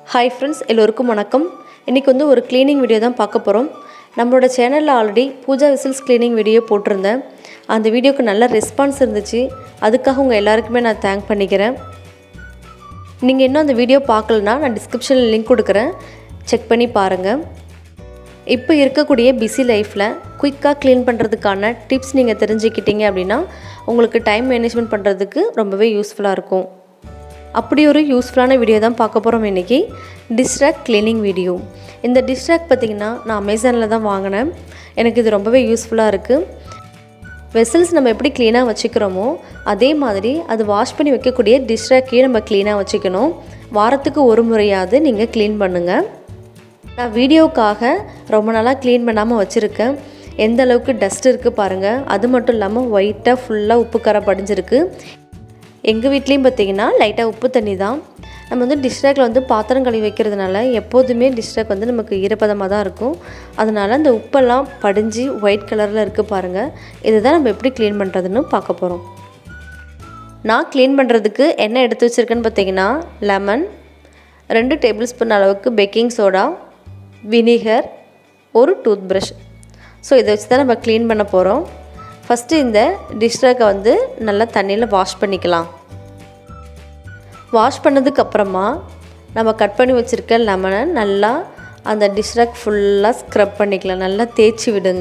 hi friends எல்லோருக்கும் வணக்கம் இன்றைக்கி வந்து ஒரு க்ளீனிங் வீடியோ தான் பார்க்க போகிறோம் நம்மளோட சேனலில் already pooja vessels cleaning video போட்டிருந்தேன் அந்த வீடியோக்கு நல்ல ரெஸ்பான்ஸ் இருந்துச்சு அதுக்காக உங்கள் எல்லாருக்குமே நான் தேங்க் பண்ணிக்கிறேன் நீங்கள் இன்னும் அந்த வீடியோ பார்க்கலனா நான் டிஸ்கிரிப்ஷனில் லிங்க் கொடுக்குறேன் செக் பண்ணி பாருங்கள் இப்போ இருக்கக்கூடிய பிஸி லைஃப்பில் குயிக்காக க்ளீன் பண்ணுறதுக்கான டிப்ஸ் நீங்கள் தெரிஞ்சுக்கிட்டீங்க அப்படின்னா உங்களுக்கு டைம் மேனேஜ்மெண்ட் பண்ணுறதுக்கு ரொம்பவே யூஸ்ஃபுல்லாக இருக்கும் அப்படி ஒரு யூஸ்ஃபுல்லான வீடியோ தான் பார்க்க போகிறோம் இன்றைக்கி டிஸ்ட்ராக்ட் க்ளீனிங் வீடியோ இந்த டிஸ்ட்ராக்ட் பார்த்திங்கன்னா நான் அமேசானில் தான் வாங்கினேன் எனக்கு இது ரொம்பவே யூஸ்ஃபுல்லாக இருக்குது வெசல்ஸ் நம்ம எப்படி க்ளீனாக வச்சுக்கிறோமோ அதே மாதிரி அது வாஷ் பண்ணி வைக்கக்கூடிய டிஷ்ராக்கையும் நம்ம க்ளீனாக வச்சுக்கணும் வாரத்துக்கு ஒரு முறையாவது நீங்கள் க்ளீன் பண்ணுங்கள் நான் வீடியோவுக்காக ரொம்ப நாளாக க்ளீன் பண்ணாமல் வச்சுருக்கேன் எந்த அளவுக்கு டஸ்ட் இருக்குது பாருங்கள் அது மட்டும் இல்லாமல் ஒயிட்டாக ஃபுல்லாக உப்பு கரை படிஞ்சிருக்கு எங்கள் வீட்லேயும் பார்த்தீங்கன்னா லைட்டாக உப்பு தண்ணி தான் நம்ம வந்து டிஷ்ராக்கில் வந்து பாத்திரம் கழுவி வைக்கிறதுனால எப்போதுமே டிஷ்ராக் வந்து நமக்கு ஈரப்பதமாக தான் இருக்கும் அதனால் அந்த உப்பெல்லாம் படிஞ்சு ஒயிட் கலரில் இருக்குது பாருங்கள் இதை தான் நம்ம எப்படி க்ளீன் பண்ணுறதுன்னு பார்க்க போகிறோம் நான் க்ளீன் பண்ணுறதுக்கு என்ன எடுத்து வச்சுருக்கேன்னு பார்த்தீங்கன்னா லெமன் ரெண்டு டேபிள் ஸ்பூன் அளவுக்கு பேக்கிங் சோடா வினிகர் ஒரு டூத் ப்ரஷ் ஸோ இதை வச்சு தான் நம்ம க்ளீன் பண்ண போகிறோம் ஃபஸ்ட்டு இந்த டிஷ்ராக்கை வந்து நல்லா தண்ணியில் வாஷ் பண்ணிக்கலாம் வாஷ் பண்ணதுக்கப்புறமா நம்ம கட் பண்ணி வச்சுருக்க லெமனை நல்லா அந்த டிஷ்ராக் ஃபுல்லாக ஸ்க்ரப் பண்ணிக்கலாம் நல்லா தேய்ச்சி விடுங்க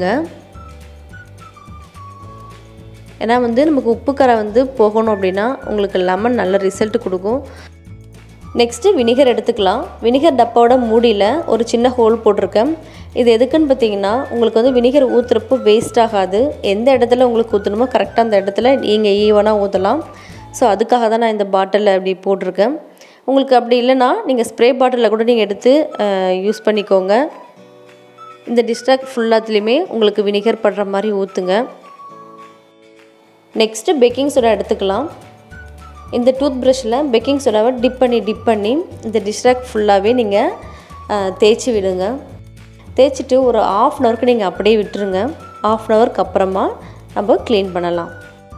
ஏன்னா வந்து நமக்கு உப்பு கரை வந்து போகணும் அப்படின்னா உங்களுக்கு லெமன் நல்ல ரிசல்ட் கொடுக்கும் நெக்ஸ்ட்டு வினிகர் எடுத்துக்கலாம் வினிகர் டப்பாவோட மூடியில் ஒரு சின்ன ஹோல் போட்டிருக்கேன் இது எதுக்குன்னு பார்த்தீங்கன்னா உங்களுக்கு வந்து வினிகர் ஊற்றுறப்போ வேஸ்ட் ஆகாது எந்த இடத்துல உங்களுக்கு ஊற்றணுமோ கரெக்டாக அந்த இடத்துல நீங்கள் ஈவனாக ஊற்றலாம் ஸோ அதுக்காக தான் நான் இந்த பாட்டிலில் அப்படி போட்டிருக்கேன் உங்களுக்கு அப்படி இல்லைன்னா நீங்கள் ஸ்ப்ரே பாட்டிலில் கூட நீங்கள் எடுத்து யூஸ் பண்ணிக்கோங்க இந்த டிஸ்ட்ராக்ட் ஃபுல்லாத்துலேயுமே உங்களுக்கு வினிகர் படுற மாதிரி ஊற்றுங்க நெக்ஸ்ட்டு பேக்கிங் சோடா எடுத்துக்கலாம் இந்த டூத் ப்ரஷில் பேக்கிங் சோடாவை டிப் பண்ணி டிப் பண்ணி இந்த டிஷ்ராக் ஃபுல்லாகவே நீங்கள் தேய்ச்சி விடுங்க தேய்ச்சிட்டு ஒரு ஆஃப் அன் ஹவருக்கு நீங்கள் அப்படியே விட்டுருங்க ஆஃப் அன் ஹவருக்கு அப்புறமா நம்ம க்ளீன் பண்ணலாம்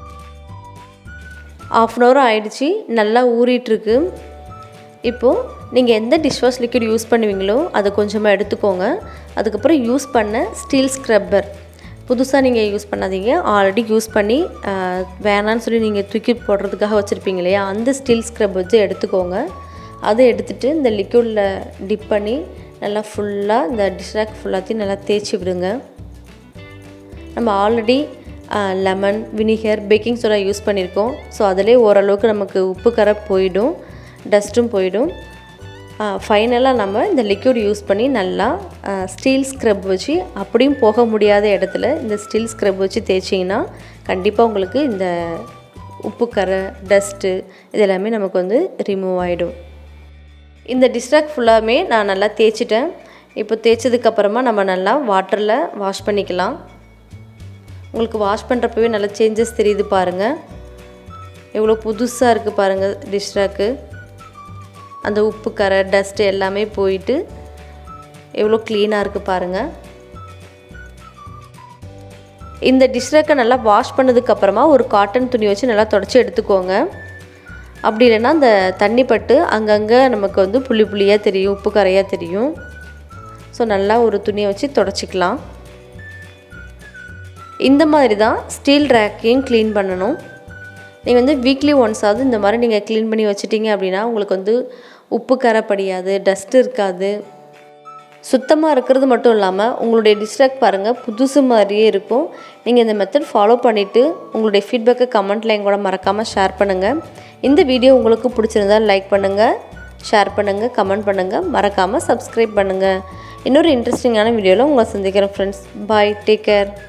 ஆஃப் அன் ஹவர் ஆயிடுச்சு நல்லா ஊறிட்டுருக்கு இப்போது நீங்கள் எந்த டிஷ்வாஷ் லிக்விட் யூஸ் பண்ணுவீங்களோ அதை கொஞ்சமாக எடுத்துக்கோங்க அதுக்கப்புறம் யூஸ் பண்ண ஸ்டீல் ஸ்க்ரப்பர் புதுசாக நீங்கள் யூஸ் பண்ணாதீங்க ஆல்ரெடி யூஸ் பண்ணி வேணான்னு சொல்லி நீங்கள் தூக்கி போடுறதுக்காக வச்சுருப்பீங்க இல்லையா அந்த ஸ்டீல் ஸ்க்ரப் வச்சு எடுத்துக்கோங்க அதை எடுத்துகிட்டு இந்த லிக்விடில் டிப் பண்ணி நல்லா ஃபுல்லாக இந்த டிஷ்ராக் ஃபுல்லாத்தையும் நல்லா தேய்ச்சி விடுங்க நம்ம already lemon vinegar baking soda use பண்ணியிருக்கோம் ஸோ அதிலே ஓரளவுக்கு நமக்கு உப்பு கரை போயிடும் டஸ்ட்டும் போயிடும் ஃபைனலாக நம்ம இந்த லிக்விட் யூஸ் பண்ணி நல்லா ஸ்டீல் ஸ்க்ரப் வச்சு அப்படியும் போக முடியாத இடத்துல இந்த ஸ்டீல் ஸ்க்ரப் வச்சு தேய்ச்சிங்கன்னா கண்டிப்பாக உங்களுக்கு இந்த உப்பு கரை டஸ்ட்டு இது எல்லாமே நமக்கு வந்து ரிமூவ் ஆகிடும் இந்த டிஸ்ட்ராக் ஃபுல்லாமே நான் நல்லா தேய்ச்சிட்டேன் இப்போ தேய்ச்சதுக்கப்புறமா நம்ம நல்லா வாட்டரில் வாஷ் பண்ணிக்கலாம் உங்களுக்கு வாஷ் பண்ணுறப்பவே நல்லா சேஞ்சஸ் தெரியுது பாருங்கள் எவ்வளோ புதுசாக இருக்குது பாருங்கள் டிஷ்ராக்கு அந்த உப்பு கரை டஸ்ட்டு எல்லாமே போயிட்டு எவ்வளோ க்ளீனாக இருக்குது பாருங்கள் இந்த டிஷ்ரக்கை நல்லா வாஷ் பண்ணதுக்கப்புறமா ஒரு காட்டன் துணி வச்சு நல்லா தொடச்சி எடுத்துக்கோங்க அப்படி இல்லைன்னா அந்த தண்ணி பட்டு அங்கங்கே நமக்கு வந்து புள்ளி புள்ளியாக தெரியும் உப்பு கரையாக தெரியும் ஸோ நல்லா ஒரு துணியை வச்சு தொடச்சிக்கலாம் இந்த மாதிரி தான் ஸ்டீல் ரேக்கையும் க்ளீன் பண்ணணும் நீங்கள் வந்து வீக்லி ஒன்ஸாவது இந்த மாதிரி நீங்கள் க்ளீன் பண்ணி வச்சிட்டிங்க அப்படின்னா உங்களுக்கு வந்து உப்பு கரை படியாது டஸ்ட் இருக்காது சுத்தமாக இருக்கிறது மட்டும் இல்லாமல் உங்களுடைய டிஸ்ட்ராக்ட் பாருங்கள் புதுசு மாதிரியே இருக்கும் நீங்கள் இந்த மெத்தட் ஃபாலோ பண்ணிவிட்டு உங்களுடைய ஃபீட்பேக்கை கமெண்ட்டில் என் கூட மறக்காமல் ஷேர் பண்ணுங்கள் இந்த வீடியோ உங்களுக்கு பிடிச்சிருந்தால் லைக் பண்ணுங்கள் ஷேர் பண்ணுங்கள் கமெண்ட் பண்ணுங்கள் மறக்காமல் சப்ஸ்கிரைப் பண்ணுங்கள் இன்னொரு இன்ட்ரெஸ்டிங்கான வீடியோவில் உங்களை சந்திக்கிறேன் ஃப்ரெண்ட்ஸ் பாய் டேக் கேர்